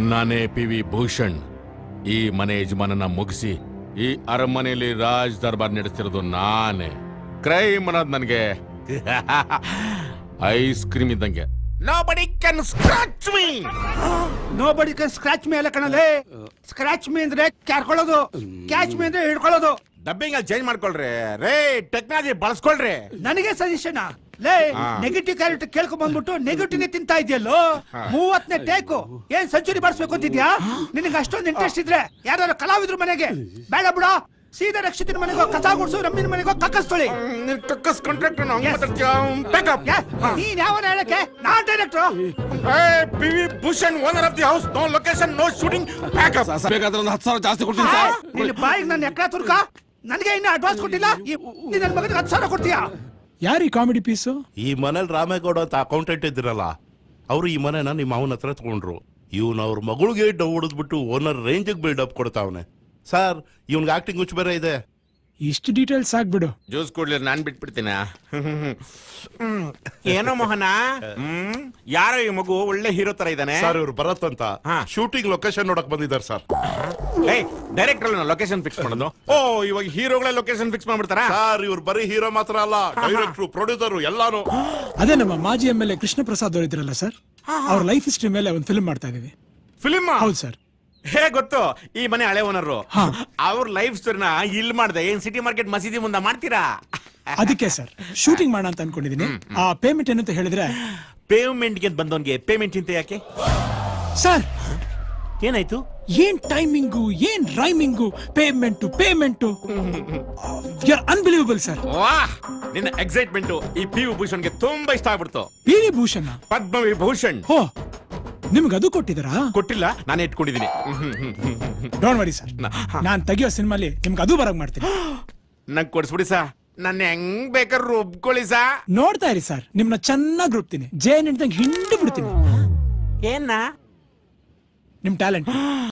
ನಾನೇ P V Bhushan ಈ ಮನೆ ಯಜಮಾನನ ಮುಗಿಸಿ ಈ ಅರಮನೆಯಲ್ಲಿ ರಾಜ್ ದರ್ಬಾರ್ ನಡೆಸ್ತಿರೋದು ನಾನೇ ಕ್ರೈಮ್ ಅನ್ನೋದು ನನಗೆ ಐಸ್ ಕ್ರೀಮ್ ಇದ್ದಂಗೆ Nobody can scratch me! Nobody scratch me ಅಲ್ಲ ಕಣಲೆ ಸ್ಕ್ರಾಚ್ ಮೇ ಅಂದ್ರೆ ಕ್ಯಾರ್ಕೊಳ್ಳೋದು ಕ್ಯಾಚ್ ಮೇ ಅಂದ್ರೆ ಹಿಡ್ಕೊಳ್ಳೋದು ಡಬ್ಬಿಂಗ್ ಅಲ್ಲಿ ಚೇಂಜ್ ಮಾಡ್ಕೊಳ್ರಿ ರೇ ಟೆಕ್ನಾಲಜಿ ಬಳಸ್ಕೊಳ್ರಿ ನನಗೆ ಸಜೆಷನ್ ಲೇ ನೆಗೆಟಿವ್ ಕ್ಯಾರೆಕ್ಟರ್ ಕೇಳ್ಕೊಂಡ್ ಬಂದ್ಬಿಟ್ಟು ನೆಗೆಟಿವ್ ತಿಂತಾ ಇದೆಯಲ್ಲೋ ಮೂವತ್ತನೇ ಟೇಕು ಏನ್ ಸೆಂಚುರಿ ಬಾರಿಸ್ಬೇಕು ಅಂತಿದ್ಯಾ ನಿನಗೆ ಅಷ್ಟೊಂದು ಇಂಟ್ರೆಸ್ಟ್ ಇದ್ರೆ ಯಾರು ಕಲಾವಿದ್ರು ಮನೆಗೆ ಬೇಡ ಬಿಡ ಸೀದಾ ರಕ್ಷಿತನ ಮನೆಗೋ ಕಥಾ ಗುಡ್ಸು ರಮ್ಮಿನ ಮನೆಗೋ ಕಕ್ಕಸ್ತೊಳಿ ಕಕ್ಕಸ್ ಕಾಂಟ್ರಾಕ್ಟ್ Yes. ನೀನ್ ಯಾವನ ಹೇಳಕ್ಕೆ ನಾನ್ director P V Bhushan owner of the house no location no shooting pack up ಬೇಕಾದ್ರೆ ಒಂದು ಹತ್ತು ಸಾವಿರ ಜಾಸ್ತಿ ಕೊಡ್ತೀನಿ ಸರ್ ನಿನ್ನ ಬಾಯಿಗೆ ನನ್ನ ಎಕ್ರ ತುರ್ಕ ನನಗೆ ಇನ್ನ ಅಡ್ವಾನ್ಸ್ ಕೊಟ್ಟಿಲ್ಲ ಈ- ನೀನ್ ನನ್ನ ಮಗನಿಗೆ ಹತ್ತು ಸಾವಿರ ಕೊಡ್ತೀಯಾ ಯಾರೀ ಕಾಮಿಡಿ ಪೀಸು ಈ ಮನೇಲಿ ರಾಮೇಗೌಡ ಅಂತ ಅಕೌಂಟೆಂಟ್ ಇದ್ದಿರಲ್ಲ ಅವರು ಈ ಮನೆನ ನಿಮ್ಮ ಅವನ ಹತ್ರ ತಗೊಂಡ್ರು ಇವನು ಅವ್ರ ಮಗಳಿಗೆ ಡವ್ ಹೊಡೆದ್ಬಿಟ್ಟು ಓನರ್ ರೇಂಜಿಗೆ ಬಿಲ್ಡಪ್ ಕೊಡ್ತಾವನೆ ಸರ್ ಇವನ್ಗೆ ಆಕ್ಟಿಂಗ್ ಹುಚ್ಚು ಬೇರೆ ಇದೆ ಇಷ್ಟು ಡೀಟೇಲ್ಸ್ ಆಗ್ಬಿಡು ಜ್ಯೂಸ್ ಕೊಡ್ಲಿ ನಾನ್ ಬಿಟ್ಬಿಡ್ತೀನ ಏನೋ ಮೋಹನ ಹ್ಮ್ ಯಾರೋ ಈ ಮಗು ಒಳ್ಳೆ ಹೀರೋ ತರ ಇದ್ದಾನೆ ಸರ್ ಇವ್ರು ಭರತ್ ಅಂತ ಹಾ. ಶೂಟಿಂಗ್ ಲೊಕೇಶನ್ ನೋಡಕ್ ಬಂದಿದ್ದಾರೆ ಸರ್ ಏಯ್ ಡೈರೆಕ್ಟರ್ ಅಲ್ಲ ಲೊಕೇಶನ್ ಫಿಕ್ಸ್ ಮಾಡೋದು ಓ ಇವಾಗ ಹೀರೋಗಳೇ ಲೊಕೇಶನ್ ಫಿಕ್ಸ್ ಮಾಡ್ಬಿಡ್ತಾರಾ ಸರ್ ಇವ್ರು ಬರೀ ಹೀರೋ ಮಾತ್ರ ಅಲ್ಲ ಡೈರೆಕ್ಟ್ರು ಪ್ರೊಡ್ಯೂಸರು ಎಲ್ಲಾನು ಅದೇ ನಮ್ಮ ಮಾಜಿ M L A Krishna Prasad ಅವರು ಇದ್ರಲ್ಲ ಸರ್ ಅವ್ರ ಲೈಫ್ ಹಿಸ್ಟ್ರಿ ಮೇಲೆ ಒಂದು ಫಿಲ್ಮ್ ಮಾಡ್ತಾ ಇದೀವಿ ಫಿಲಿಮ್ ಹೌದು ಸರ್ ಹೇ ಗೊತ್ತು ಈ ಮನೆ ಹಳೆ ಓನರು ಹಾ. ಅವ್ರ ಲೈಫ್ ಸ್ಟೋರಿನ ಇಲ್ಲಿ ಮಾಡ್ದೆ ಏನ್ ಸಿಟಿ ಮಾರ್ಕೆಟ್ ಮಸೀದಿ ಮುಂದೆ ಮಾಡ್ತೀರಾ ಅದಕ್ಕೆ ಸರ್ ಶೂಟಿಂಗ್ ಮಾಡೋಣ ಅಂತ ಅನ್ಕೊಂಡಿದೀನಿ ಆ ಪೇಮೆಂಟ್ ಏನು ಅಂತ ಹೇಳಿದ್ರೆ ಪೇಮೆಂಟ್ ಗೆ ಬಂದವನ್ಗೆ ಪೇಮೆಂಟ್ ಚಿಂತೆ ಯಾಕೆ ಸರ್ ಏನಾಯ್ತು ಏನ್ ಟೈಮಿಂಗು ಏನ್ ರೈಮಿಂಗು ಪೇಮೆಂಟ್ ಪೇಮೆಂಟ್ ಯರ್ ಅನ್ಬಿಲೀವಬಲ್ ಸರ್ ವಾಹ್ ನಿನ್ನ ಎಕ್ಸೈಟ್ಮೆಂಟ್ ಈ ಪಿ ವಿಭೂಷಣ್ಗೆ ತುಂಬಾ ಇಷ್ಟ ಆಗ್ಬಿಡ್ತು ಪಿ ವಿ ಭೂಷಣ ಪದ್ಮ ವಿಭೂಷಣ್ ಓ ನಿಮ್ಗೆ ಅದು ಕೊಟ್ಟಿದಾರಾ ಕೊಟ್ಟಿಲ್ಲ ನಾನು ಇಟ್ಕೊಂಡಿದ್ದೀನಿ ಡೋಂಟ್ ವರಿ ಸರ್ ನಾನ್ ತೆಗಿಯೋ ಸಿನಿಮಾಲಿ ನಿಮ್ಗೆ ಅದು ಬರಕ್ ಮಾಡ್ತೀನಿ ನಂಗೆ ಕೊಡ್ಸ್ಬಿಡಿ ಸಾ ನನ್ನ ಹೆಂಗ್ ಬೇಕಾದ್ರೆ ರುಬ್ಕೊಳ್ಳಿ ಸಾ ನೋಡ್ತಾ ಇರಿ ಸರ್ ನಿಮ್ನ ಚೆನ್ನಾಗಿ ರುಬ್ತೀನಿ ಜೇನ್ ಹಿಡ್ದಂಗೆ ಹಿಂಡು ಬಿಡ್ತೀನಿ ಏನ ನಿಮ್ ಟ್ಯಾಲೆಂಟ್